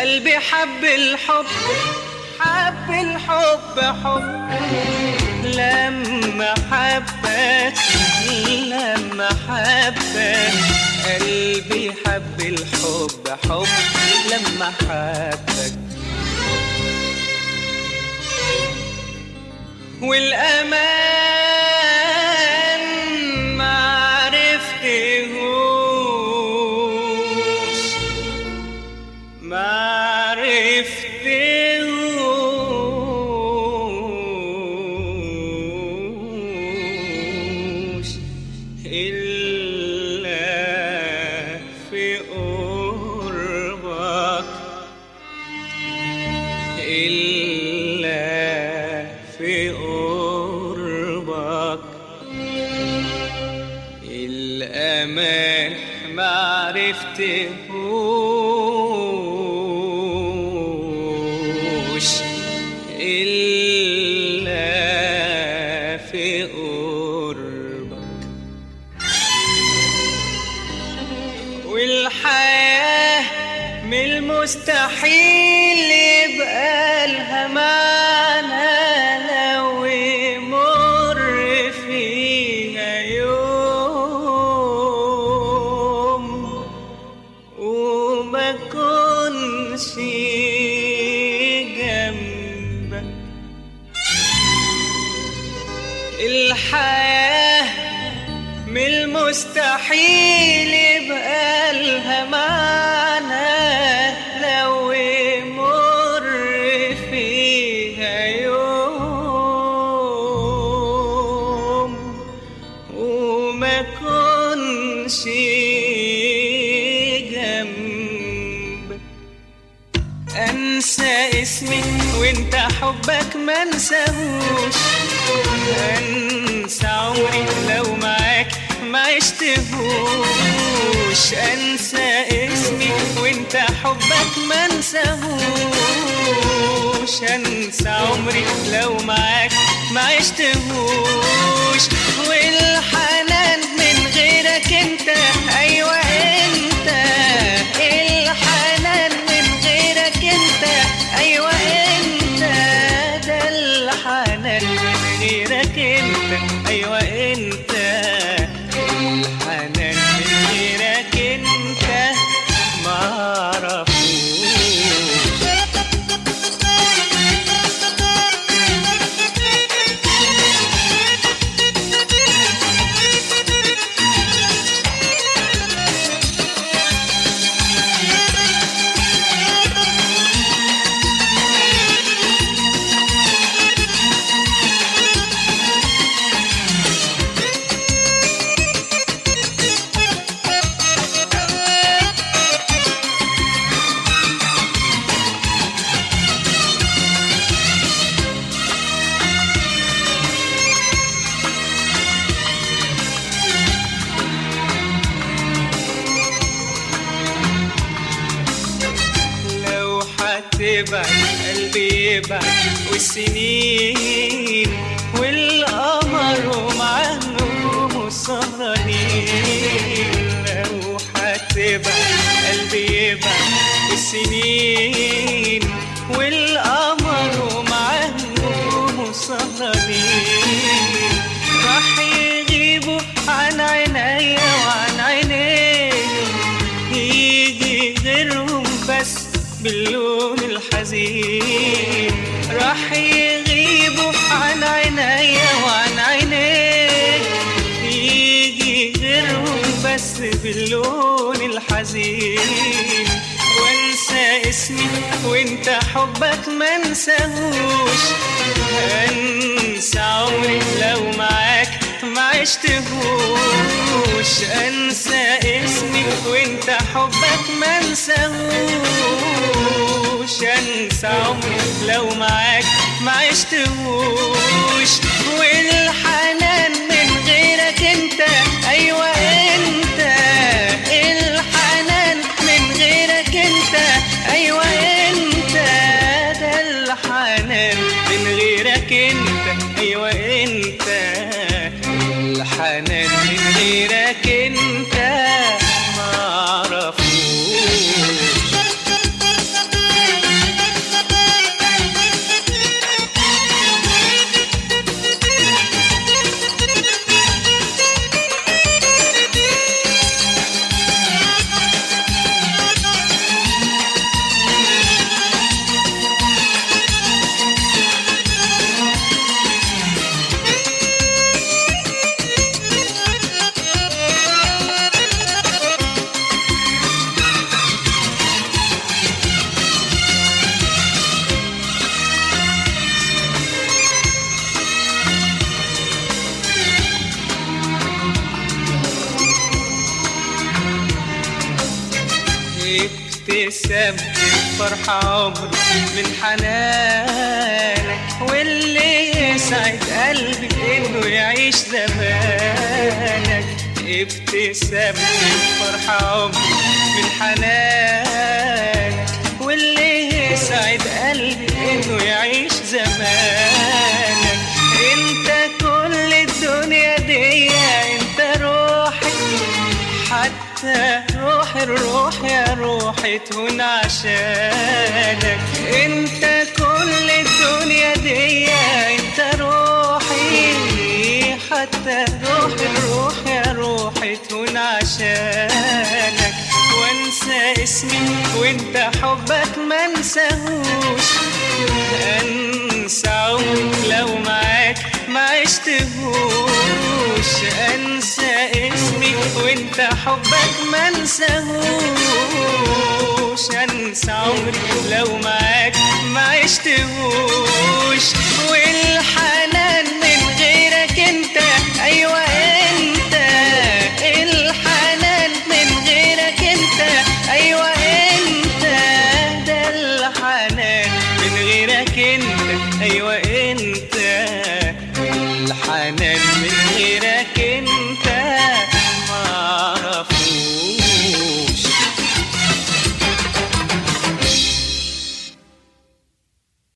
قلبي حب الحب حب الحب حب لما حبك لما حبك قلبي حب الحب حب لما حبك والأمان ما عرفتهوش ما عرفتهوش إلا في قربك إلا في قربك الأمان ما عرفتهوش إلا في قربك والحياة من المستحيل يبقى لها معنى لو يمر فيها يوم وما كنش جنبك الحياة من المستحيل يبقى لها معنى لو يمر فيها يوم وما كنش جنبك انسى اسمي وانت حبك ما انساهوش انسى عمري لو معاك ما عشتهوش انسى اسمي وانت حبك ما انساهوش انسى عمري لو معاك ما عشتهوش والحنان من غيرك انت ايوه انت الحنان من غيرك انت ايوه انت ده الحنان من غيرك انت ايوه انت الحنان من غيرك انت ما عرفوش لو هتبعد قلبي يبعد والسنين والقمر ومعاه نجوم السهرانين لو هتبعد قلبي يبعد والسنين والقمر ومعاه نجوم السهرانين راح يغيبوا عن عينيا وعن عينيك يجي غيرهم بس باللون الحزين راح يغيبوا عن عينيا وعن عينيك يجي غيرهم بس باللون الحزين وانسى اسمي وانت حبك ما انساهوش انسى عمري لو معاك ما عشتهوش انسى اسمي وانت حبك ما انساهوش انسى عمري لو معاك ما عشتهوش والحنان من غيرك انت ايوه انت الحنان من غيرك انت ايوه انت ده الحنان من غيرك انت ايوه انت الحنان من غيرك انت ما عرفوش ابتسامتك فرحة عمري من حنانك واللي يسعد قلبي انه يعيش زمانك ابتسامتك فرحة عمري من حنانك واللي يسعد قلبي انه يعيش زمانك انت كل الدنيا دي انت روحي حتى روح الروح يا روحي تهون عشانك انت كل الدنيا دي انت روحي حتى روح الروح يا روحي تهون عشانك وانسى اسمي وانت حبك ما انساهوش انسى عمري لو معاك ما عشتهوش انسى اسمي وانت حبك ما انساهوش انسى عمري لو معاك ما عشتهوش